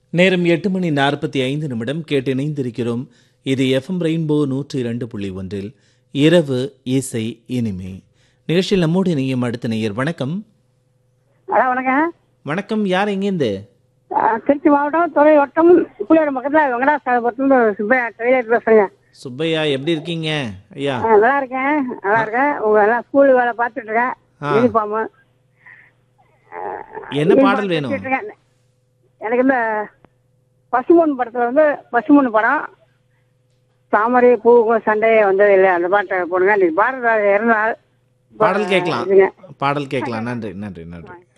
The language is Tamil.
நேரம் எட்டு மணி நாற்பத்தி ஐந்து நிமிடம் கேட்டு இணைந்திருக்கிறோம் இது எஃப்எம் ரெயின்போ நூற்றி இரண்டு புள்ளி ஒன்றில் இரவு இசை இனிமே நிகழ்ச்சியில் நம்மோடு இணையும் அடுத்த நேயர் வணக்கம் அதான் வணக்கம் வணக்கம் யார் எங்கேருந்து அஹ் திருச்சி மாவட்டம் துறை வட்டம் புள்ளியோட பக்கத்தில் வெங்கடாசாலபுரத்துலேருந்து சுப்பையா டெய்லர் பேசுகிறேங்க சுப்பையா எப்படி இருக்கீங்க ஐயா அஹ் நல்லா இருக்கேன் நல்லா இருக்கேன் உங்கள் எல்லாம் ஸ்கூல் வேலை பார்த்துட்டு இருக்கேன் ஆ. யூனிஃபார்மு என்ன பாடல் வேணும் எனக்கு இந்த பசுமொன் படத்தில் வந்து பசுமொன் படம் தாமரை பூவும் சண்டையே வந்தது இல்லை அந்த பாட்டை போடுங்க இன்னைக்கு பாரத இறந்தால் பாடல் கேட்கலாம் இதுங்க பாடல் கேட்கலாம் நன்றி நன்றி நன்றி